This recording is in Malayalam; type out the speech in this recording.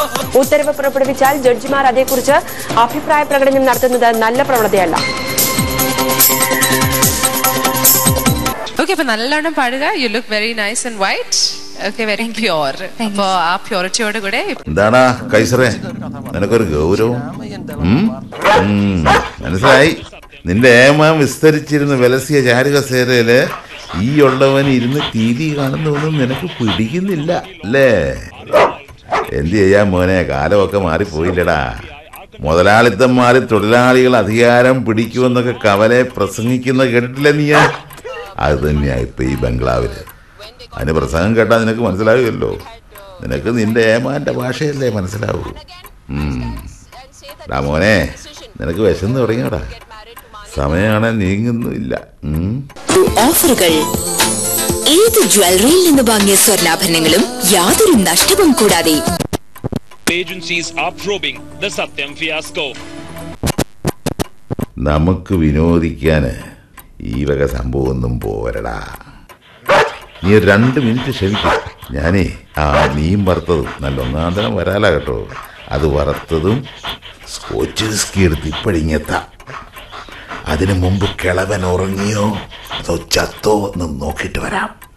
ഉത്തരവ് പുറപ്പെടുവിച്ചാൽ ജഡ്ജിമാർ അതേക്കുറിച്ച് അഭിപ്രായ പ്രകടനം നടത്തുന്നത് നല്ല പ്രവണതയല്ല ഓക്കെ അപ്പൊ നല്ലോണം പാടുക you look very nice and white okay very pure അപ്പോ ആ പ്യൂരിറ്റിയോട് കൂടെ എന്താടാ കൈസറേ നിനക്കൊരു ഗൗരവം ഉം? ഉം, മനസ്സിലായി നിന്റെ ഏമാൻ വിസ്തരിച്ചിരുന്ന വിലസിയ ചാരുകസേരയില് ഈ ഉള്ളവൻ ഇരുന്ന് ടി വി കാണുന്നൊന്നും നിനക്ക് പിടിക്കുന്നില്ല അല്ലേ എന്ത് ചെയ്യാൻ മോനെ കാലമൊക്കെ മാറിപ്പോയില്ലടാ മുതലാളിത്തം മാറി തൊഴിലാളികൾ അധികാരം പിടിക്കുമെന്നൊക്കെ കവലെ പ്രസംഗിക്കുന്ന കേട്ടിട്ടില്ല നീ അത് തന്നെയാ ഇപ്പൊ ഈ ബംഗ്ലാവില് അതിന് പ്രസംഗം കേട്ടാൽ നിനക്ക് മനസ്സിലാകുമല്ലോ നിനക്ക് നിന്റെ ഏമാന്റെ ഭാഷയല്ലേ മനസ്സിലാവൂ ഉം. ഡാ മോനെ നിനക്ക് വിശന്ന് തുടങ്ങിയോടാ സമയമാണെ നീങ്ങുന്നില്ല ഉം. ഓഫറുകൾ ഏത് ജ്വല്ലറിയിൽ നിന്ന് വാങ്ങിയ സ്വർണ്ണാഭരണങ്ങളും യാതൊരു നഷ്ടവും കൂടാതെ agencies are probing the Satyam fiasco. നമുക്ക് വിനോദിക്കാന് ഈ വക സംഭവമൊന്നും പോരടാ നീ ഒരു രണ്ട് മിനിറ്റ് ക്ഷമിക്കും ഞാനേ ആ മീൻ വറുത്തതും നല്ല ഒന്നാം തരം വരാല കേട്ടോ അത് വറുത്തതും സ്കോച്ച് വിസ്കി എടുത്ത് ഇപ്പഴിങ്ങെത്താം അതിനു മുമ്പ് കിളവൻ ഉറങ്ങിയോ അതോ ചത്തോ എന്ന് നോക്കിയിട്ട് വരാം